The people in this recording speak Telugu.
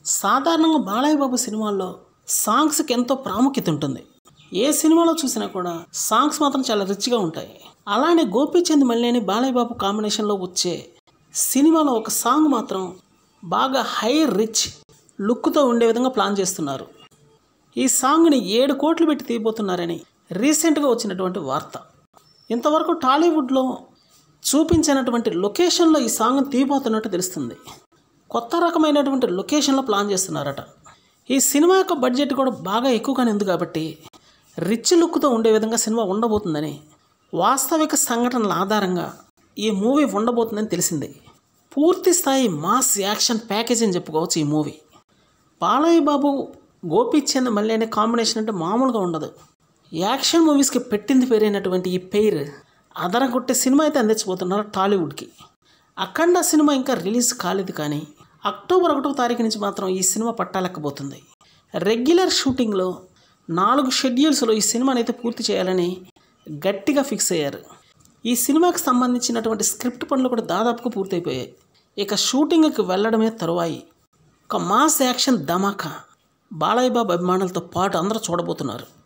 సాధారణంగా బాలయ్య బాబు సినిమాల్లో సాంగ్స్కి ఎంతో ప్రాముఖ్యత ఉంటుంది ఏ సినిమాలో చూసినా కూడా సాంగ్స్ మాత్రం చాలా రిచ్గా ఉంటాయి అలానే గోపీచంద్ మల్లేని బాలయ్య బాబు కాంబినేషన్లో వచ్చే సినిమాలో ఒక సాంగ్ మాత్రం బాగా హై రిచ్ లుక్తో ఉండే విధంగా ప్లాన్ చేస్తున్నారు ఈ సాంగ్ని ఏడు కోట్లు పెట్టి తీయబోతున్నారని రీసెంట్గా వచ్చినటువంటి వార్త ఇంతవరకు టాలీవుడ్లో చూపించినటువంటి లొకేషన్లో ఈ సాంగ్ని తీయబోతున్నట్టు తెలుస్తుంది కొత్త రకమైనటువంటి లొకేషన్లో ప్లాన్ చేస్తున్నారట ఈ సినిమా యొక్క బడ్జెట్ కూడా బాగా ఎక్కువగానే ఉంది కాబట్టి రిచ్ లుక్తో ఉండే విధంగా సినిమా ఉండబోతుందని వాస్తవిక సంఘటనల ఆధారంగా ఈ మూవీ ఉండబోతుందని తెలిసింది పూర్తి స్థాయి మాస్ యాక్షన్ ప్యాకేజ్ అని చెప్పుకోవచ్చు ఈ మూవీ బాలయ్య బాబు గోపీచంద్ మళ్ళీ అనే కాంబినేషన్ అంటే మామూలుగా ఉండదు యాక్షన్ మూవీస్కి పెట్టింది పేరైనటువంటి ఈ పేరు అదరగొట్టే సినిమా అయితే అందించబోతున్నారు టాలీవుడ్కి అఖండ సినిమా ఇంకా రిలీజ్ కాలేదు కానీ అక్టోబర్ ఒకటో తారీఖు నుంచి మాత్రం ఈ సినిమా పట్టాలెక్కబోతుంది రెగ్యులర్ షూటింగ్లో నాలుగు షెడ్యూల్స్లో ఈ సినిమాని అయితే పూర్తి చేయాలని గట్టిగా ఫిక్స్ అయ్యారు ఈ సినిమాకి సంబంధించినటువంటి స్క్రిప్ట్ పనులు కూడా దాదాపుగా పూర్తయిపోయాయి ఇక షూటింగ్కి వెళ్ళడమే తరువాయి ఒక మాస్ యాక్షన్ ధమాకా బాలయ్య బాబు అభిమానులతో పాటు అందరూ చూడబోతున్నారు